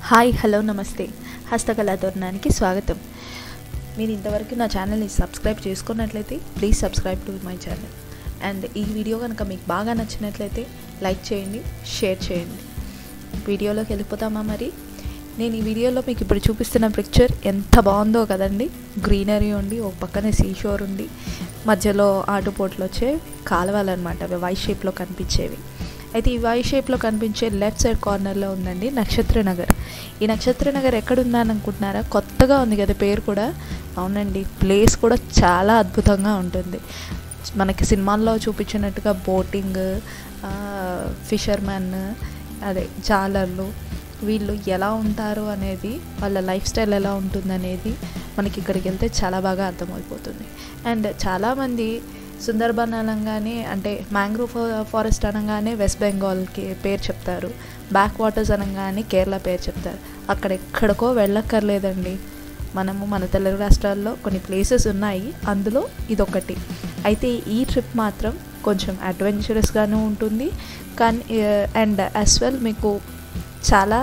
hi hello నమస్తే హస్తకళాతోరణానికి స్వాగతం మీరు ఇంతవరకు నా ఛానల్ని సబ్స్క్రైబ్ చేసుకున్నట్లయితే please subscribe to my channel and ఈ వీడియో కనుక మీకు బాగా నచ్చినట్లయితే లైక్ చేయండి షేర్ చేయండి వీడియోలోకి వెళ్ళిపోతామా మరి నేను ఈ వీడియోలో మీకు ఇప్పుడు చూపిస్తున్న పిక్చర్ ఎంత బాగుందో కదండి గ్రీనరీ ఉండి ఒక పక్కనే సీషోర్ ఉంది మధ్యలో ఆటుపోట్లు వచ్చే కాలువలు అనమాట అవి వై షేప్లో కనిపించేవి అయితే ఈ వై షేప్లో కనిపించే లెఫ్ట్ సైడ్ కార్నర్లో ఉందండి నక్షత్ర నగర్ ఈ నక్షత్ర నగర్ ఎక్కడుందని అనుకుంటున్నారా కొత్తగా ఉంది కదా పేరు కూడా అవునండి ప్లేస్ కూడా చాలా అద్భుతంగా ఉంటుంది మనకి సినిమాల్లో చూపించినట్టుగా బోటింగ్ ఫిషర్మెన్ అదే జాలర్లు వీళ్ళు ఎలా ఉంటారు అనేది వాళ్ళ లైఫ్ స్టైల్ ఎలా ఉంటుంది అనేది మనకి ఇక్కడికి వెళ్తే చాలా బాగా అర్థమైపోతుంది అండ్ చాలామంది సుందర్బన్ అనగానే అంటే మ్యాంగ్రూవ్ ఫారెస్ట్ అనగానే వెస్ట్ బెంగాల్కి పేరు చెప్తారు బ్యాక్ వాటర్స్ అనగానే కేరళ పేరు చెప్తారు అక్కడ ఎక్కడికో వెళ్ళక్కర్లేదండి మనము మన తెలుగు రాష్ట్రాల్లో కొన్ని ప్లేసెస్ ఉన్నాయి అందులో ఇదొకటి అయితే ఈ ట్రిప్ మాత్రం కొంచెం అడ్వెంచరస్గానే ఉంటుంది కానీ అండ్ యాజ్ వెల్ మీకు చాలా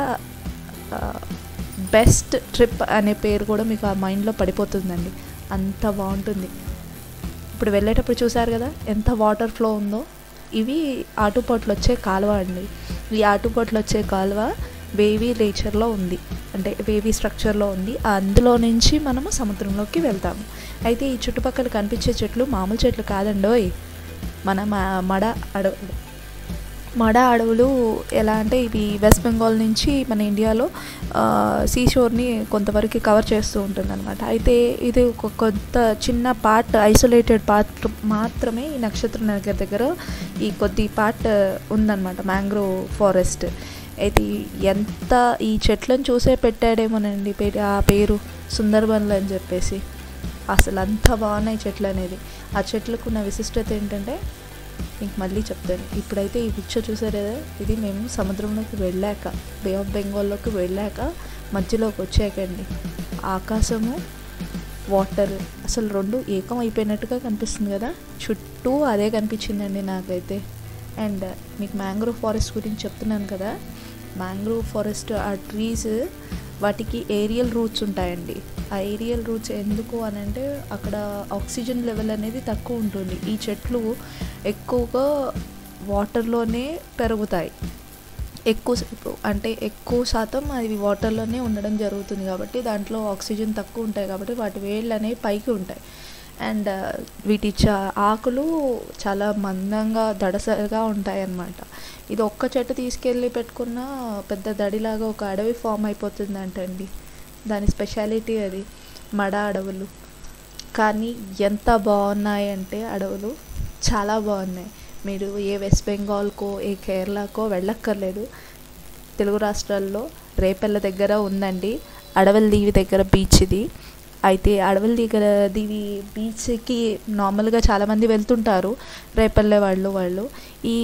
బెస్ట్ ట్రిప్ అనే పేరు కూడా మీకు ఆ మైండ్లో పడిపోతుందండి అంత బాగుంటుంది ఇప్పుడు వెళ్ళేటప్పుడు చూసారు కదా ఎంత వాటర్ ఫ్లో ఉందో ఇవి ఆటుపోట్లు వచ్చే కాలువ అండి ఈ ఆటుపోట్లు వచ్చే కాలువ వేవీ నేచర్లో ఉంది అంటే వేవీ స్ట్రక్చర్లో ఉంది అందులో నుంచి మనము సముద్రంలోకి వెళ్తాము అయితే ఈ చుట్టుపక్కల కనిపించే చెట్లు మామూలు చెట్లు కాదండోయ్ మన మడ అడవులు మడ అడవులు ఎలా అంటే ఇవి వెస్ట్ బెంగాల్ నుంచి మన ఇండియాలో సీషోర్ని కొంతవరకు కవర్ చేస్తూ ఉంటుంది అనమాట అయితే ఇది ఒక కొంత చిన్న పార్ట్ ఐసోలేటెడ్ పార్ట్ మాత్రమే ఈ నక్షత్ర నగర్ దగ్గర ఈ కొద్ది పార్ట్ ఉందన్నమాట మ్యాంగ్రోవ్ ఫారెస్ట్ అయితే ఎంత ఈ చెట్లను చూసే పెట్టాడేమోనండి ఆ పేరు సుందర్బన్లు అని చెప్పేసి అసలు అంత బాగున్నాయి చెట్లు అనేది ఆ చెట్లకు ఉన్న విశిష్టత ఏంటంటే మీకు మళ్ళీ చెప్తాను ఇప్పుడైతే ఈ పిక్చర్ చూసారు కదా ఇది మేము సముద్రంలోకి వెళ్ళాక బే ఆఫ్ బెంగాల్లోకి వెళ్ళాక మధ్యలోకి వచ్చాకండి ఆకాశము వాటర్ అసలు రెండు ఏకం అయిపోయినట్టుగా కనిపిస్తుంది కదా చుట్టూ అదే కనిపించిందండి నాకైతే అండ్ మీకు మ్యాంగ్రోవ్ ఫారెస్ట్ గురించి చెప్తున్నాను కదా మ్యాంగ్రోవ్ ఫారెస్ట్ ఆ ట్రీస్ వాటికి ఏరియల్ రూట్స్ ఉంటాయండి ఆ ఏరియల్ రూట్స్ ఎందుకు అని అంటే అక్కడ ఆక్సిజన్ లెవెల్ అనేది తక్కువ ఉంటుంది ఈ చెట్లు ఎక్కువగా వాటర్లోనే పెరుగుతాయి ఎక్కువ అంటే ఎక్కువ శాతం అవి వాటర్లోనే ఉండడం జరుగుతుంది కాబట్టి దాంట్లో ఆక్సిజన్ తక్కువ ఉంటాయి కాబట్టి వాటి వేళ్ళు అనేవి పైకి ఉంటాయి అండ్ వీటి చా ఆకులు చాలా మందంగా దడసగా ఉంటాయి అన్నమాట ఇది ఒక్క చెట్టు తీసుకెళ్ళి పెట్టుకున్న పెద్ద దడిలాగా ఒక అడవి ఫామ్ అయిపోతుందంటండి దాని స్పెషాలిటీ అది మడ అడవులు కానీ ఎంత బాగున్నాయి అంటే అడవులు చాలా బాగున్నాయి మీరు ఏ వెస్ట్ బెంగాల్కో ఏ కేరళకో వెళ్ళక్కర్లేదు తెలుగు రాష్ట్రాల్లో రేపల్ల దగ్గర ఉందండి అడవుల దీవి దగ్గర బీచ్ ఇది అయితే అడవుల దగ్గర దీవి బీచ్కి నార్మల్గా చాలామంది వెళ్తుంటారు రేపల్లె వాళ్ళు వాళ్ళు ఈ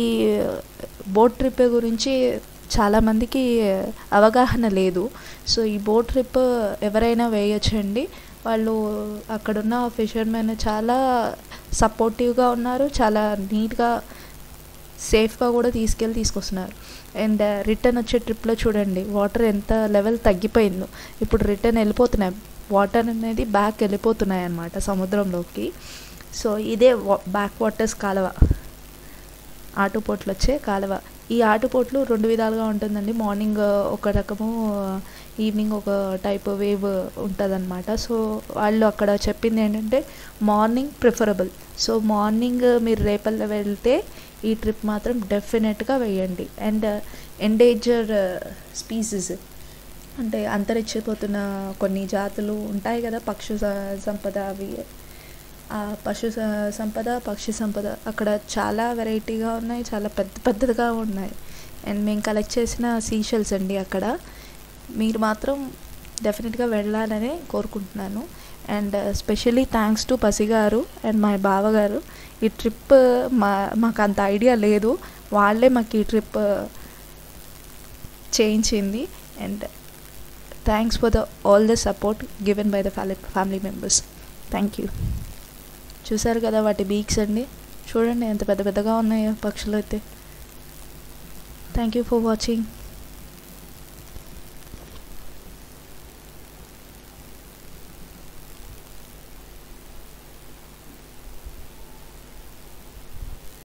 బోట్ ట్రిప్ గురించి చాలామందికి అవగాహన లేదు సో ఈ బోట్ ట్రిప్ ఎవరైనా వేయొచ్చండి వాళ్ళు అక్కడున్న ఫిషర్మెన్ చాలా సపోర్టివ్గా ఉన్నారు చాలా నీట్గా సేఫ్గా కూడా తీసుకెళ్ళి తీసుకొస్తున్నారు అండ్ రిటర్న్ వచ్చే ట్రిప్లో చూడండి వాటర్ ఎంత లెవెల్ తగ్గిపోయిందో ఇప్పుడు రిటర్న్ వెళ్ళిపోతున్నాయి వాటర్ అనేది బ్యాక్ వెళ్ళిపోతున్నాయి అన్నమాట సముద్రంలోకి సో ఇదే బ్యాక్ వాటర్స్ కాలువ ఆటుపోట్లు వచ్చే కాలువ ఈ ఆటుపోట్లు రెండు విధాలుగా ఉంటుందండి మార్నింగ్ ఒక రకము ఈవినింగ్ ఒక టైప్ వేవ్ ఉంటుందన్నమాట సో వాళ్ళు అక్కడ చెప్పింది ఏంటంటే మార్నింగ్ ప్రిఫరబుల్ సో మార్నింగ్ మీరు రేపల్ల వెళ్తే ఈ ట్రిప్ మాత్రం డెఫినెట్గా వేయండి అండ్ ఎండేంజర్ స్పీసీస్ అంటే అంతరించిపోతున్న కొన్ని జాతులు ఉంటాయి కదా పక్షు సంపద అవి ఆ పశు సంపద పక్షి సంపద అక్కడ చాలా వెరైటీగా ఉన్నాయి చాలా పెద్ద పెద్దదిగా ఉన్నాయి అండ్ మేము కలెక్ట్ చేసిన సీషల్స్ అండి అక్కడ మీరు మాత్రం డెఫినెట్గా వెళ్ళాలని కోరుకుంటున్నాను అండ్ స్పెషలీ థ్యాంక్స్ టు పసి గారు అండ్ మా బావగారు ఈ ట్రిప్ మా మాకు అంత ఐడియా లేదు వాళ్ళే మాకు ఈ ట్రిప్ చేయించింది and thanks for the all the support given by the family members thank you చూసారు కదా వాటి బీక్స్ అండి చూడండి ఎంత పెద్ద పెద్దగా ఉన్నాయో పక్షులు అయితే థ్యాంక్ యూ ఫర్ వాచింగ్